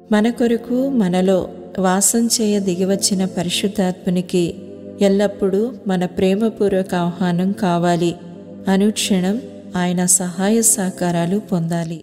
మన కొరకు మనలో వాసం చేయ దిగివచ్చిన పరిశుద్ధాత్మునికి ఎల్లప్పుడూ మన ప్రేమపూర్వక ఆహ్వానం కావాలి అనుక్షణం ఆయన సహాయ సహకారాలు పొందాలి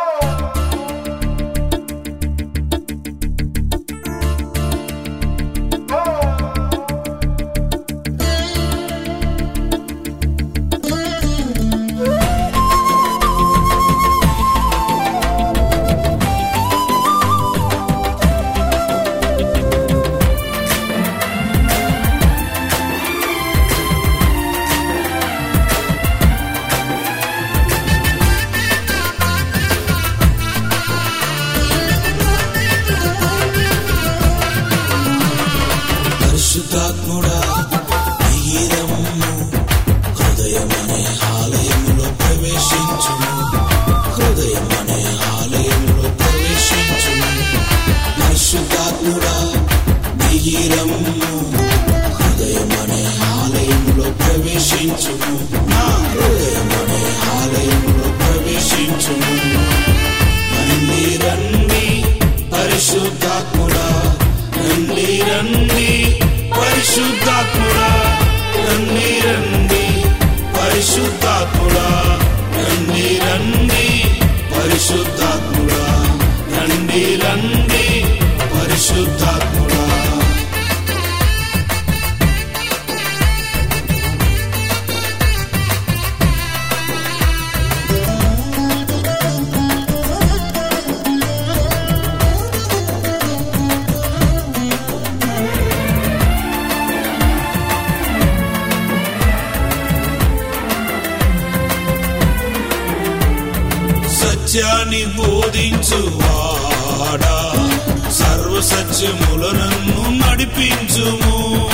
పరిశుద్ధాత్ముడా ధైర్యము హృదయమనే ఆలయములో ప్రవేశించుము హృదయమనే ఆలయములో ప్రవేశించుము పరిశుద్ధాత్ముడా ధైర్యము హృదయమనే ఆలయములో ప్రవేశించుము నా హృదయమనే ఆలయములో ప్రవేశించుము రండి రండి పరిశుద్ధాత్ముడా రండి రండి పరిశుద్ధాత్ముడా రండి రండి పరిశుద్ధాత్ముడా రండి రండి పరిశుద్ధాత్ముడా రండి రండి పరిశుద్ధాత్ముడా సత్యాన్ని బోధించువాడా సర్వ సత్యముల నన్ను నడిపించుము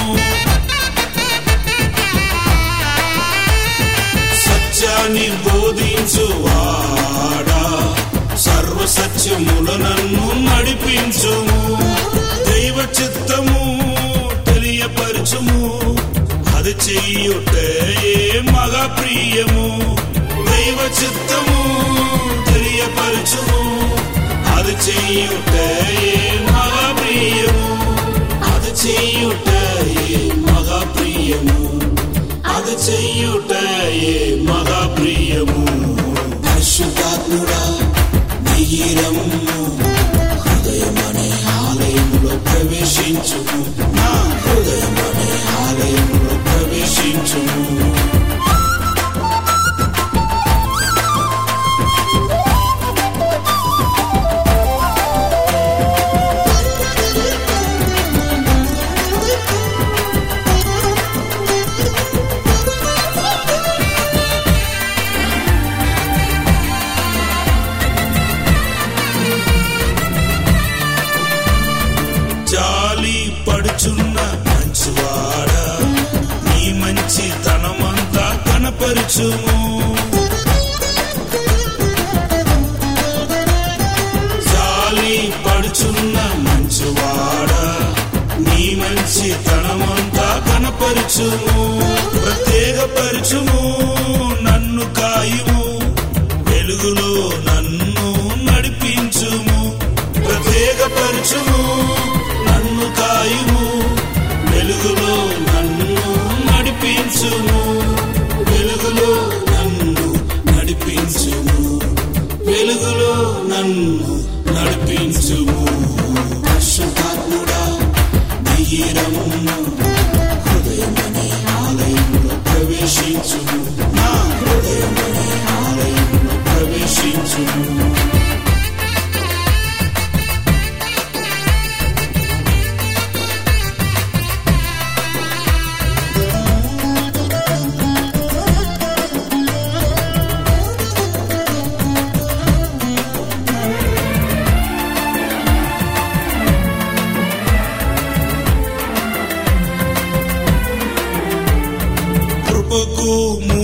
సత్యాన్ని బోధించువాడా సర్వ సత్యముల నన్ను నడిపించుము దైవ చిత్తము తెలియపరచుము అది చెయ్యుటే మగ ప్రియము దైవ చిత్తము తెలియపరచుము అది చెయ్యుటే మగ ప్రియము అది చెయ్యుటే మగ ప్రియము అది చెయ్యుటే మగ ప్రియము పరిశుద్ధాత్ముడా ధైర్యము హృదయమనే ఆలయములో ప్రవేశించుము నా హృదయమనే ఆలయములో ప్రవేశించుము జాలి పడుచున్న మంచివాడా నీ మంచి తనమంతా కనపరుచుము జాలి పడుచున్న మంచివాడా నీ మంచి తనమంతా కనపరుచుము ప్రత్యేకపరచుము నన్ను కాయుము వెలుగులో నన్ను నడిపించుము ప్రత్యేకపరచుము నన్ను కాయుము వెలుగులో నన్ను నడిపించుము వెలుగులో నన్ను నడిపించుము వెలుగులో నన్ను నడిపించుము పరిశుద్ధాత్ముడా ధైర్యము హృదయమనే ఆలయంలో ప్రవేశించుము నా హృదయమనే ఆలయంలో ప్రవేశించుము కృపకు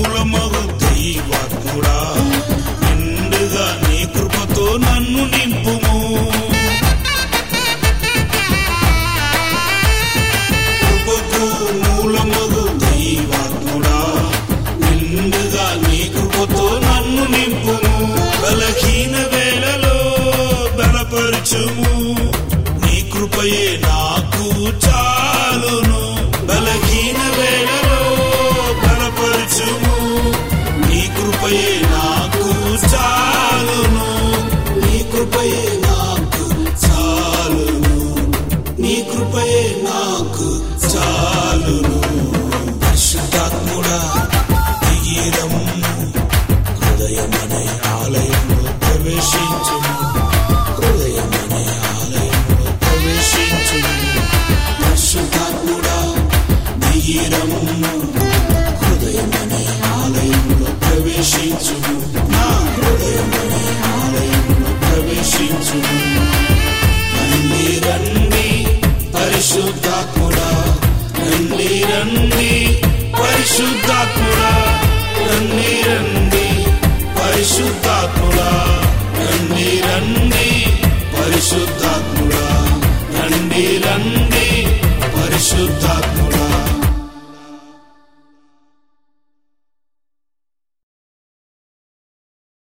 బలపరచుము నీ కృపయే నాకు చాలును బలహీన వేళలో బలపరచుము నీ కృపయే నాకు చాలును నీ కృపయే నాకు చాలును నీ కృపయే నాకు చాలును పరిశుద్ధాత్ముడా దిగిరమ్ము హృదయమనే ఆలయంలో ప్రవేశించుము హృదయమనే ఆలయంలో ప్రవేశించుము పరిశుద్ధాత్ముడా దిగిరమ్ము హృదయమనే ఆలయంలో ప్రవేశించుము నా హృదయమనే ఆలయంలో ప్రవేశించుము రండి రండి పరిశుద్ధాత్ముడా రండి రండి పరిశుద్ధాత్ముడా రండి రండి పరిశుద్ధాత్ముడా రండి రండి పరిశుద్ధాత్ముడా రండి రండి పరిశుద్ధ